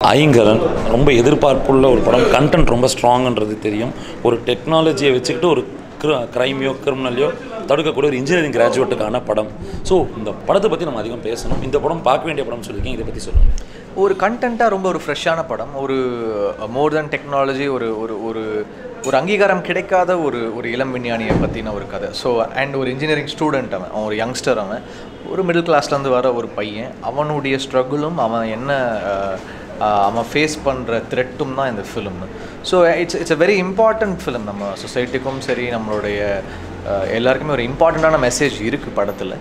ஐங்கரன் ரொம்ப எதிர்பார்ப்புள்ள ஒரு படம் கண்டென்ட் ரொம்ப ஸ்ட்ராங்ன்றது தெரியும் ஒரு டெக்னாலஜியை வச்சுக்கிட்டு ஒரு க்ரைமையோ கிரிமினலையோ தடுக்கக்கூடிய ஒரு இன்ஜினியரிங் கிராஜுவேட்டுக்கான படம் ஸோ இந்த படத்தை பற்றி நம்ம அதிகம் பேசணும் இந்த படம் பார்க்க வேண்டிய படம் சொல்லியிருக்கீங்க இதை பற்றி சொல்லுங்கள் ஒரு கண்டென்ட்டாக ரொம்ப ஒரு ஃப்ரெஷ்ஷான படம் ஒரு மோர் தென் டெக்னாலஜி ஒரு ஒரு ஒரு ஒரு அங்கீகாரம் கிடைக்காத ஒரு ஒரு இளம் விஞ்ஞானியை பற்றின ஒரு கதை ஸோ அண்ட் ஒரு இன்ஜினியரிங் ஸ்டூடெண்ட் அவன் அவன் ஒரு யங்ஸ்டர் அவன் ஒரு மிடில் கிளாஸ்லேருந்து வர ஒரு பையன் அவனுடைய ஸ்ட்ரகுளும் அவன் என்ன அஹ், அஹ், அவன் ஃபேஸ் பண்ணுற த்ரெட்டும் தான் இந்த film so it's it's a very important film நம்ம சொசைட்டிக்கும் சரி நம்மளுடைய அஹ், எல்லாருக்குமே ஒரு இம்பார்ட்டண்ட்டான மெசேஜ் இருக்குது படத்தில்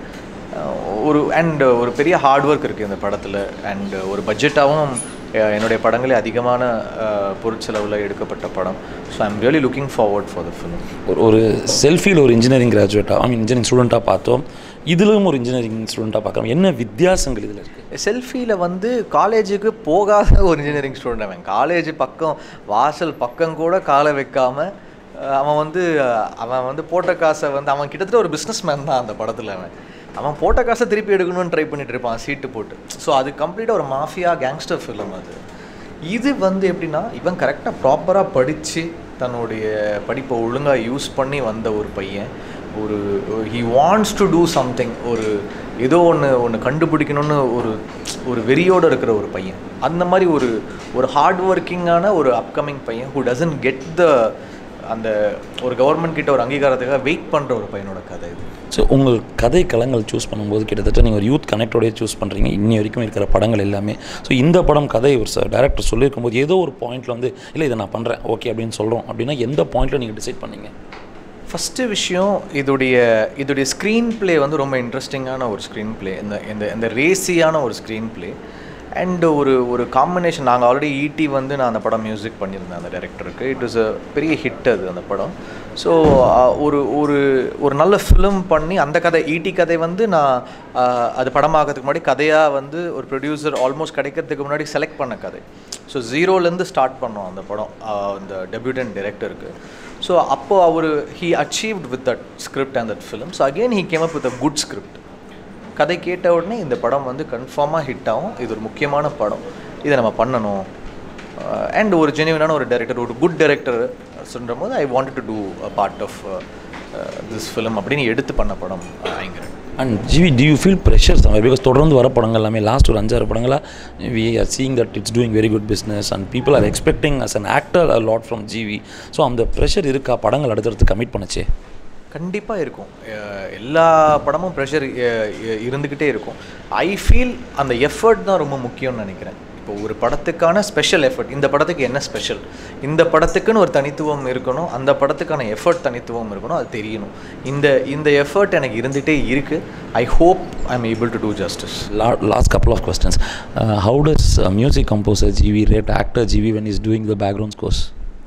ஒரு அண்ட் ஒரு பெரிய ஹார்ட் ஒர்க் இருக்குது இந்த படத்தில் அண்ட் ஒரு பட்ஜெட்டாகவும் என்னுடைய படங்களே அதிகமான அஹ், பொருட்செலவில் எடுக்கப்பட்ட படம் so I'm really looking forward for the film ஒரு ஒரு செல்ஃபியில் ஒரு இன்ஜினியரிங் கிராஜுவேட்டாக ஐ மீன் இன்ஜினியரிங் ஸ்டூடெண்ட்டாக பார்த்தோம் இதுலேயும் ஒரு இன்ஜினியரிங் ஸ்டூடெண்ட்டாக பார்க்குறோம் என்ன வித்தியாசங்கள் இதில் இருக்குது செல்ஃபியில் வந்து காலேஜுக்கு போகாத ஒரு இன்ஜினியரிங் ஸ்டூடெண்ட் அவன் காலேஜ் பக்கம் வாசல் பக்கம் கூட காலை வைக்காம அஹ், அவன் வந்து அஹ், அவன் வந்து போட்ட காசை வந்து அவன் கிட்டத்தட்ட ஒரு பிஸ்னஸ் மேன் தான் அந்த படத்தில் அவன் அவன் போட்ட காசை திருப்பி எடுக்கணும்னு ட்ரை பண்ணிட்டு இருப்பான் சீட்டு போட்டு ஸோ அது கம்ப்ளீட்டாக ஒரு மாஃபியா கேங்ஸ்டர் ஃபிலிம் அது இது வந்து எப்படின்னா இவன் கரெக்டாக ப்ராப்பராக படித்து தன்னுடைய படிப்பை ஒழுங்காக யூஸ் பண்ணி வந்த ஒரு பையன் ஒரு he wants to do something ஒரு ஏதோ ஒன்று ஒன்று கண்டுபிடிக்கணும்னு ஒரு ஒரு வெறியோடு இருக்கிற ஒரு பையன் அந்த மாதிரி ஒரு ஒரு ஹார்ட் ஒர்க்கிங்கான ஒரு அப்கமிங் பையன் ஹூ டசன்ட் கெட் த அந்த ஒரு கவர்மெண்ட் கிட்ட ஒரு அங்கீகாரத்துக்காக வெயிட் பண்ணுற ஒரு பையனோட கதை இது ஸோ உங்கள் கதை களங்கள் சூஸ் பண்ணும்போது கிட்டத்தட்ட நீங்கள் ஒரு யூத் கனெக்டோடய சூஸ் பண்ணுறீங்க இன்னி வரைக்கும் இருக்கிற படங்கள் எல்லாமே ஸோ இந்த படம் கதை ஒரு சார் டேரக்டர் சொல்லியிருக்கும் போது ஏதோ ஒரு பாயிண்டில் வந்து இல்லை இதை நான் பண்ணுறேன் ஓகே அப்படின்னு சொல்கிறோம் அப்படின்னா எந்த பாயிண்ட்டில் நீங்கள் டிசைட் பண்ணீங்க ஃபஸ்ட்டு விஷயம் இதோடைய இதோடைய ஸ்க்ரீன் ப்ளே வந்து ரொம்ப இன்ட்ரெஸ்டிங்கான ஒரு ஸ்க்ரீன் ப்ளே இந்த இந்த இந்த ரேசியான ஒரு ஸ்க்ரீன் ப்ளே அண்ட் ஒரு ஒரு காம்பினேஷன் நாங்கள் ஆல்ரெடி ஈடி வந்து நான் அந்த படம் மியூசிக் பண்ணியிருந்தேன் அந்த டேரக்டருக்கு இட் வாஸ் அ பெரிய ஹிட் அது அந்த படம் ஸோ ஒரு ஒரு ஒரு நல்ல ஃபிலிம் பண்ணி அந்த கதை ஈடி கதை வந்து நான் ஆஹ், அது படமாகிறதுக்கு முன்னாடி கதையாக வந்து ஒரு ப்ரொடியூசர் ஆல்மோஸ்ட் கிடைக்கிறதுக்கு முன்னாடி செலக்ட் பண்ண கதை ஸோ ஜீரோலேருந்து ஸ்டார்ட் பண்ணோம் அந்த படம் ஆஹ், இந்த டெபியூட்டன் டைரக்டருக்கு ஸோ அப்போ அவர் he achieved with that script and that film so again he came up with a good script கதை கேட்ட உடனே இந்த படம் வந்து கன்ஃபார்மாக ஹிட் ஆகும் இது ஒரு முக்கியமான படம் இதை நம்ம பண்ணணும் அண்ட் ஒரு ஜெனியூனான ஒரு டைரக்டர் ஒரு குட் டைரக்டர் சொல்கிற போது I wanted to do a part of this film அப்படின்னு எடுத்து பண்ண படம் Ainkaran and GV do you feel pressure தான் பிகாஸ் தொடர்ந்து வர படங்கள் எல்லாமே லாஸ்ட் ஒரு அஞ்சாறு படங்களாக we are seeing that it's doing very good business and people are expecting as an actor a lot from GV so அந்த ப்ரெஷர் இருக்கா படங்கள் அடுத்தடுத்து கமிட் பண்ணுச்சே கண்டிப்பாக இருக்கும் அஹ் எல்லா படமும் ப்ரெஷர் இருந்துக்கிட்டே இருக்கும் ஐ ஃபீல் அந்த எஃபர்ட் தான் ரொம்ப முக்கியம்னு நினைக்கிறேன் இப்போ ஒரு படத்துக்கான ஸ்பெஷல் எஃபர்ட் இந்த படத்துக்கு என்ன ஸ்பெஷல் இந்த படத்துக்குன்னு ஒரு தனித்துவம் இருக்கணும் அந்த படத்துக்கான எஃபர்ட் தனித்துவம் இருக்கணும் அது தெரியணும் இந்த இந்த எஃபர்ட் எனக்கு இருந்துகிட்டே இருக்குது I hope I am able to do justice La- last couple of questions. Uh, how does uh, music composer GV rate actor GV when he's doing the background scores?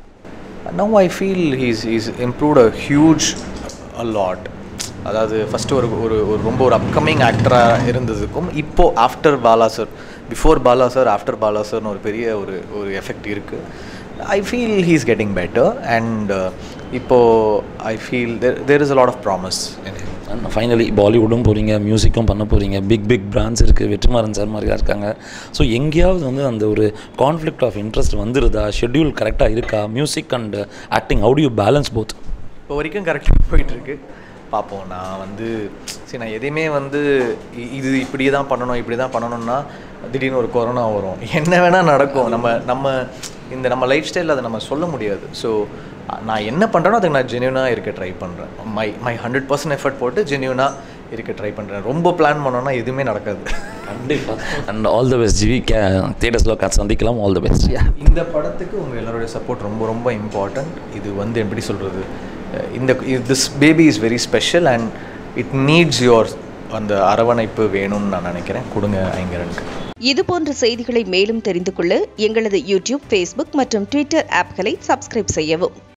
Now I feel he's is improved a huge a lot அதாவது first ஒரு ஒரு ஒரு ரொம்ப ஒரு upcoming ஆக்டராக இருந்ததுக்கும் இப்போது after Bala sir before Bala sir after Bala சார்னு ஒரு பெரிய ஒரு ஒரு எஃபெக்ட் இருக்குது I feel he is getting better and இப்போது I feel there there is a lot of promise and finally பாலிவுட்டும் போகிறீங்க மியூசிக்கும் பண்ண போகிறீங்க பிக் பிக் பிராண்ட்ஸ் இருக்குது வெற்றிமாறன் சார் மாதிரியா இருக்காங்க ஸோ எங்கேயாவது வந்து அந்த ஒரு கான்ஃப்ளிக்ட் ஆஃப் இன்ட்ரெஸ்ட் வந்துருதா ஷெட்யூல் கரெக்டாக இருக்கா music and acting how do you balance both இப்போ வரைக்கும் கரெக்டாக போயிட்டுருக்கு பார்ப்போம் நான் வந்து சரி நான் எதையுமே வந்து இ- இது இப்படியே தான் பண்ணணும் இப்படி தான் பண்ணணும்னா திடீர்னு ஒரு கொரோனா வரும் என்ன வேணால் நடக்கும் நம்ம நம்ம இந்த நம்ம லைஃப் ஸ்டைலில் அதை நம்ம சொல்ல முடியாது ஸோ நான் என்ன பண்ணுறேனோ அதுக்கு நான் ஜென்யூனாக இருக்க ட்ரை பண்ணுறேன் my my hundred percent effort போட்டு ஜென்யூனாக இருக்க ட்ரை பண்ணுறேன் ரொம்ப பிளான் பண்ணோன்னா எதுவுமே நடக்காது கண்டிப்பாக and all the best GV கே தேட்டர்ஸில் சந்திக்கலாம் ஆல் த பெஸ்ட் இந்த படத்துக்கு உங்கள் எல்லாருடைய சப்போர்ட் ரொம்ப ரொம்ப இம்பார்ட்டண்ட் இது வந்து எப்படி சொல்கிறது இந்த this baby is very special and it needs your அந்த அரவணைப்பு வேணும்னு நான் நினைக்கிறேன் கொடுங்க ஐங்கரனுக்கு இதுபோன்ற செய்திகளை மேலும் தெரிந்து கொள்ள எங்களது யூடியூப் ஃபேஸ்புக் மற்றும் ட்விட்டர் ஆப்களை சப்ஸ்கிரைப் செய்யவும்